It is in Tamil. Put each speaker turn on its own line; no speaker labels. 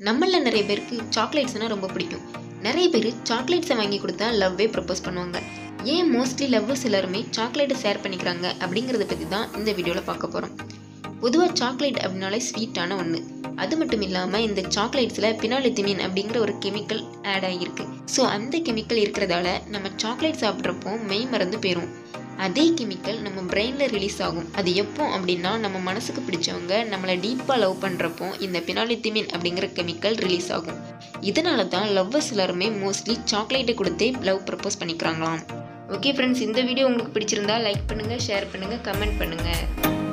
நம்மள நிறைய பேருக்கு சாக்லேட்ஸ்னால் ரொம்ப பிடிக்கும் நிறைய பேர் சாக்லேட்ஸை வாங்கி கொடுத்தா லவ்வே ப்ரப்போஸ் பண்ணுவாங்க ஏன் மோஸ்ட்லி லவ்வர்ஸ் எல்லாருமே சாக்லேட்டை ஷேர் பண்ணிக்கிறாங்க அப்படிங்கிறத பற்றி தான் இந்த வீடியோவில் பார்க்க போகிறோம் பொதுவாக சாக்லேட் அப்படின்னாலே ஸ்வீட்டான ஒன்று அது மட்டும் இல்லாமல் இந்த சாக்லேட்ஸில் பினாலித்திமின் அப்படிங்கிற ஒரு கெமிக்கல் ஆட் ஆகியிருக்கு ஸோ அந்த கெமிக்கல் இருக்கிறதால நம்ம சாக்லேட் சாப்பிட்றப்போ மெய் மறந்து போயிடும் அதே கெமிக்கல் நம்ம பிரெயினில் ரிலீஸ் ஆகும் அது எப்போ அப்படின்னா நம்ம மனசுக்கு பிடிச்சவங்க நம்மளை டீப்பாக லவ் பண்ணுறப்போ இந்த பினாலித்திமின் அப்படிங்கிற கெமிக்கல் ரிலீஸ் ஆகும் இதனால தான் லவ்வர்ஸ் எல்லாருமே மோஸ்ட்லி சாக்லேட்டை கொடுத்தே லவ் ப்ரப்போஸ் பண்ணிக்கிறாங்களாம் ஓகே ஃப்ரெண்ட்ஸ் இந்த வீடியோ உங்களுக்கு பிடிச்சிருந்தா லைக் பண்ணுங்கள் ஷேர் பண்ணுங்கள் கமெண்ட் பண்ணுங்கள்